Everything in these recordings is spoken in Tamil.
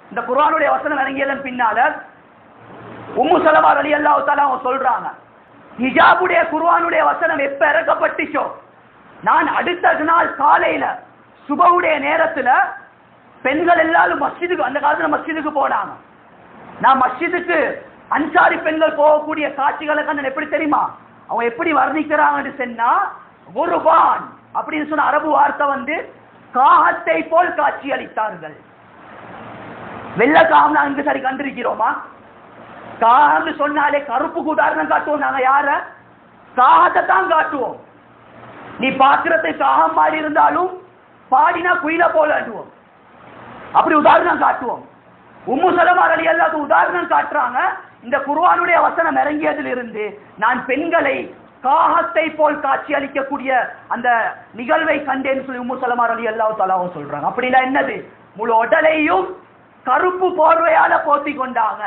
இந்த குர்ஆனுடைய வசனம் இறங்கியதன் பின்னால உம்மு சலமா அலி அல்லாஹ் தாலா அவங்க சொல்றாங்க ஹிஜாபுடைய குர்ஆனுடைய வசனம் எப்ப இறக்கப்பட்டுச்சோ நான் அடுத்த நாள் காலையில சுபவுடைய நேரத்துல பெண்கள் எல்லாரும் மஸ்ஜிதுக்கு அந்த காலத்துல மஸ்ஜிதுக்கு போனாங்க நான் மஸ்ஜிதுக்கு அன்சாரி பெண்கள் போகக்கூடிய காட்சிகளை கண்டு எப்படி தெரியுமா அவங்க எப்படி வர்ணிக்கிறாங்கன்னு சொன்னா குருபான் அப்படின்னு சொன்ன அரபு வார்த்தை வந்து காகத்தை போல் காட்சி அளித்தார்கள் வெள்ள காகம் நான் இங்கு சரி கண்டிருக்கிறோமா காகம்னு சொன்னாலே கருப்புக்கு உதாரணம் காட்டுவோம் நாங்க யார காகத்தை தான் காட்டுவோம் நீ பாக்குறதை காகம் மாதிரி இருந்தாலும் பாடினா குயில போல அண்டுவோம் அப்படி உதாரணம் காட்டுவோம் உம்மு சலமார் அலி அல்லாஹ் உதாரணம் காட்டுறாங்க இந்த குர்ஆனுடைய வசனம் இறங்கியதிலிருந்து நான் பெண்களை காகத்தை போல் காட்சி அளிக்கக்கூடிய அந்த நிகழ்வை கண்டேன்னு சொல்லி உம்மு சலமார் அலி அல்லாஹ் தலாவும் சொல்றாங்க அப்படின்னா என்னது முழு உடலையும் கருப்பு போர்வையால போத்தி கொண்டாங்க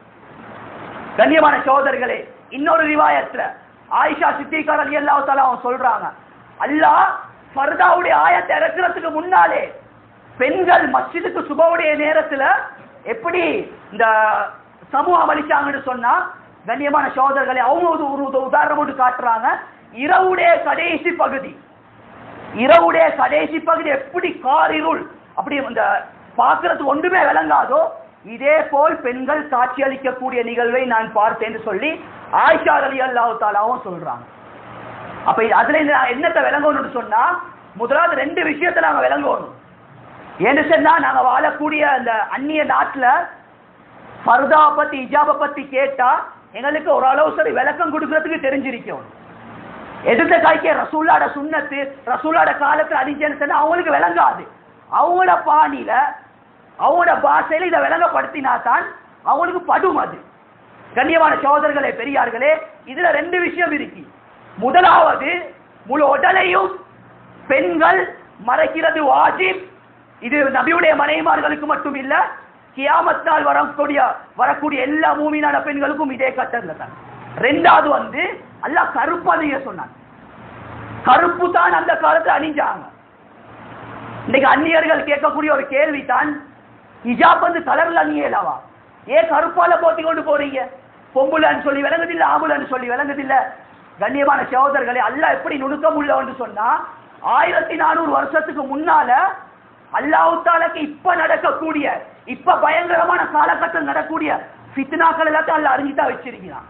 கண்ணியமான சோதர்களே இன்னொரு ரிவாயத்துல ஆயிஷா சித்திகார் அலி அல்லாஹ் தலாவும் சொல்றாங்க அல்லாஹ் ஃபர்தாவுடைய ஆயத்தை இறக்குறதுக்கு முன்னாலே பெண்கள் மஸ்ஜிதுக்கு சுபவுடைய நேரத்துல எப்படி இந்த சமூகம் அளிச்சாங்கன்னு சொன்னா கண்ணியமான சோதரர்களை அவங்க ஒரு ஒரு உத- உதாரணம் ஒன்று காட்டுறாங்க இரவுடைய கடைசி பகுதி இரவுடைய கடைசி பகுதி எப்படி காரிருள் அப்படி இந்த பார்க்கறதுக்கு ஒன்றுமே விளங்காதோ இதே போல் பெண்கள் காட்சி அளிக்கக்கூடிய நிகழ்வை நான் பார்த்தேன்னு சொல்லி ஆயிஷா அலி அல்லாஹ் தாலாவும் சொல்றாங்க அப்ப இது- அதுல இந்த என்னத்தை விளங்கணும்னு சொன்னா முதலாவது ரெண்டு விஷயத்தை நாங்க விளங்கணும் ஏன்னு சொன்னா நாங்க வாழக்கூடிய அந்த அந்நிய நாட்டுல ஃபர்தா பத்தி இஜாப பத்தி கேட்டா எங்களுக்கு ஒரு அளவு சரி விளக்கம் கொடுக்கறதுக்கு தெரிஞ்சிருக்கும் எதிர்த்த காய்க்க ரசூல்லாட சுண்ணத்து ரசூல்லாட காலத்துல அடிச்சேன்னு சொன்னா அவங்களுக்கு விளங்காது அவங்களோட பாணியில அவங்களோட பாஷையில இதை விளங்கப்படுத்தினா தான் அவங்களுக்கு படும் அது கண்ணியமான சோதர்களே பெரியார்களே இதுல ரெண்டு விஷயம் இருக்கு முதலாவது முழு உடலையும் பெண்கள் மறைக்கிறது வாஜிப் இது நபியுடைய மனைவிமார்களுக்கு மட்டும் இல்ல கியாமத் நாள் வரக்கூடிய வரக்கூடிய எல்லா மூமினான பெண்களுக்கும் இதே கட்டத்துல தான் ரெண்டாவது வந்து அல்லாஹ் கருப்பு அணிய சொன்னான் கருப்பு தான் அந்த காலத்துல அணிஞ்சாங்க இன்னைக்கு அந்நியர்கள் கேட்கக்கூடிய ஒரு கேள்வி தான் ஹிஜாப் வந்து கலர்ல அணியலாவா ஏன் கருப்பால போத்தி கொண்டு போறீங்க பொம்புலன்னு சொல்லி விளங்குதில்ல ஆம்புலன்னு சொல்லி விளங்குதில்ல கண்ணியமான சகோதரர்களே அல்லாஹ் எப்படி நுணுக்கம் உள்ளவன்னு சொன்னா ஆயிரத்தி நானூறு வருஷத்துக்கு முன்னால அல்லாஹ் தாலக்கு இப்ப நடக்கக்கூடிய இப்ப பயங்கரமான காலகட்டம் நடக்கக்கூடிய ஃபித்னாக்கள் எல்லாத்தையும் அல்லாஹ் அறிஞ்சுதான் வச்சிருக்கிறான்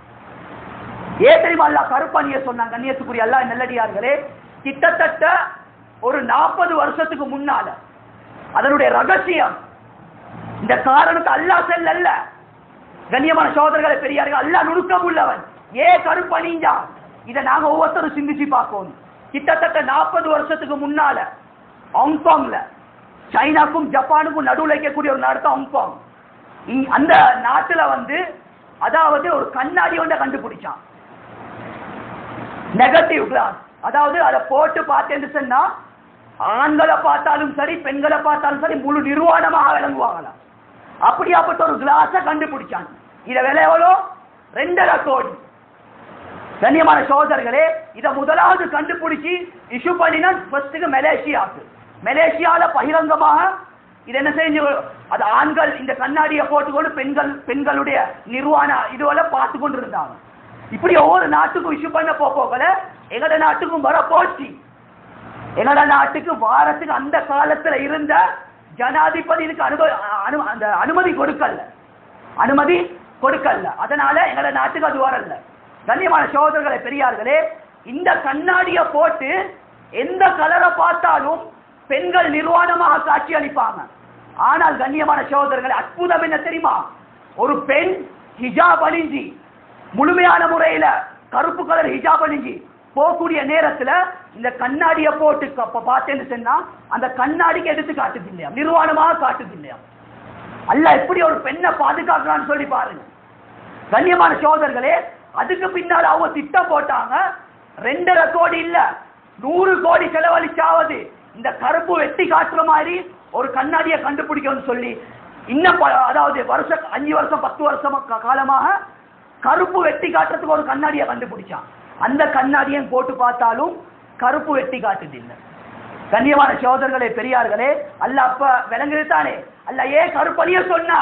ஏன் தெரியுமா அல்லாஹ் கருப்பணிய சொன்னாங்க கண்ணியத்துக்குரிய அல்லாஹ் நல்லடியார்களே கிட்டத்தட்ட ஒரு நாற்பது வருஷத்துக்கு முன்னால அதனுடைய ரகசியம் இந்த காரணத்தை அல்லாஹ் செல்லல்ல கண்ணியமான சோதரர்களை பெரியார்கள் அல்லாஹ் நுணுக்கம் உள்ளவன் ஏன் கருப்பணிஞ்சா இதை நாங்க ஒவ்வொருத்தரும் சிந்திச்சு பார்க்கணும் கிட்டத்தட்ட நாற்பது வருஷத்துக்கு முன்னால ஹாங்காங்ல சைனாக்கும் ஜப்பானுக்கும் நடுவுல இருக்கக்கூடிய ஒரு நாடு தான் ஹாங்காங் இ- அந்த நாட்டுல வந்து அதாவது ஒரு கண்ணாடி ஒன்றை கண்டுபிடிச்சான் நெகட்டிவ் கிளாஸ் அதாவது அதை போட்டு பார்த்தேன்னு சொன்னா ஆண்களை பார்த்தாலும் சரி பெண்களை பார்த்தாலும் சரி முழு நிர்வாணமாக விளங்குவாங்களாம் அப்படியாப்பட்ட ஒரு கிளாஸை கண்டுபிடிச்சான் இத விலை எவ்வளோ ரெண்டரை கோடி கண்ணியமான சோதர்களே இத முதலாவது கண்டுபிடிச்சு இஷ்யூ பண்ணினா ஃபர்ஸ்ட்டுக்கு மலேசியாவுக்கு மலேசியால பகிரங்கமாக இது என்ன செஞ்சு அது ஆண்கள் இந்த கண்ணாடியை போட்டுக்கொண்டு பெண்கள் பெண்களுடைய நிர்வாண இதுவெல்லாம் பார்த்து கொண்டு இருந்தாங்க இப்படி ஒவ்வொரு நாட்டுக்கும் இஷ்யூ பண்ண போகல எங்கட நாட்டுக்கும் வர போச்சு எங்கட நாட்டுக்கு வாரத்துக்கு அந்த காலத்துல இருந்த ஜனாதிபதி இதுக்கு அனுபவ அனு அந்த அனுமதி கொடுக்கல அனுமதி கொடுக்கல அதனால எங்கட நாட்டுக்கு அது வரல கண்ணியமான சகோதரர்களே பெரியார்களே இந்த கண்ணாடிய போட்டு எந்த கலரை பார்த்தாலும் பெண்கள் நிர்வாணமாக காட்சி அளிப்பாங்க ஆனால் கண்ணியமான சகோதரர்களே அற்புதம் என்ன தெரியுமா ஒரு பெண் ஹிஜாப் அணிஞ்சி முழுமையான முறையில கருப்பு கலர் ஹிஜாப் அணிஞ்சி போகக்கூடிய நேரத்துல இந்த கண்ணாடியை போட்டு க- ப- பார்த்தேன்னு சொன்னா அந்த கண்ணாடிக்கு எடுத்து காட்டுது இல்லையா நிர்வாணமாக காட்டுது இல்லையா அல்லாஹ் எப்படி ஒரு பெண்ணை பாதுகாக்கலாம்னு சொல்லி பாருங்க கண்ணியமான சோதர்களே அதுக்கு பின்னால் அவங்க திட்டம் போட்டாங்க ரெண்டரை கோடி இல்ல நூறு கோடி செலவழிச்சாவது இந்த கருப்பு வெட்டி காட்டுற மாதிரி ஒரு கண்ணாடியை கண்டுபிடிக்கணும்னு சொல்லி இன்னும் ப- அதாவது வருஷம் அஞ்சு வருஷம் பத்து வருஷம் கா- காலமாக கருப்பு வெட்டி காட்டுறதுக்கு ஒரு கண்ணாடியை கண்டுபிடிச்சான் அந்த கண்ணாடியை போட்டு பார்த்தாலும் கருப்பு வெட்டி காட்டுது இல்லை கண்ணியமான சகோதரர்களே பெரியார்களே அல்ல அப்ப விளங்குது தானே அல்ல ஏன் கருப்பலிய சொன்னா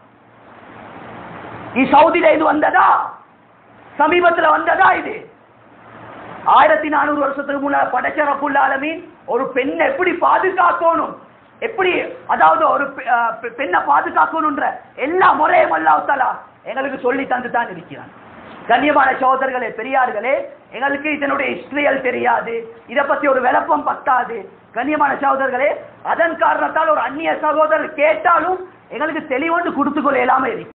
இது சவுதியில இது வந்ததா சமீபத்துல வந்ததா இது ஆயிரத்தி நானூறு வருஷத்துக்கு முன்னால படைச்ச ரப்புல் ஆலமீன் ஒரு பெண்ணை எப்படி பாதுகாக்கணும் எப்படி அதாவது ஒரு பெ- அஹ் பெ- பெண்ணை பாதுகாக்கணும்ன்ற எல்லா முறையும் அல்லாஹ் தஆலா எங்களுக்கு சொல்லி தந்து தான் இருக்கிறான் கண்ணியமான சகோதரர்களே பெரியார்களே எங்களுக்கு இதனுடைய ஹிஸ்டரியல் தெரியாது இதை பத்தி ஒரு விளப்பம் பத்தாது கண்ணியமான சகோதரர்களே அதன் காரணத்தால் ஒரு அந்நிய சகோதரர் கேட்டாலும் எங்களுக்கு தெளிவொன்று கொடுத்துக்கொள்ள இயலாம இருக்கு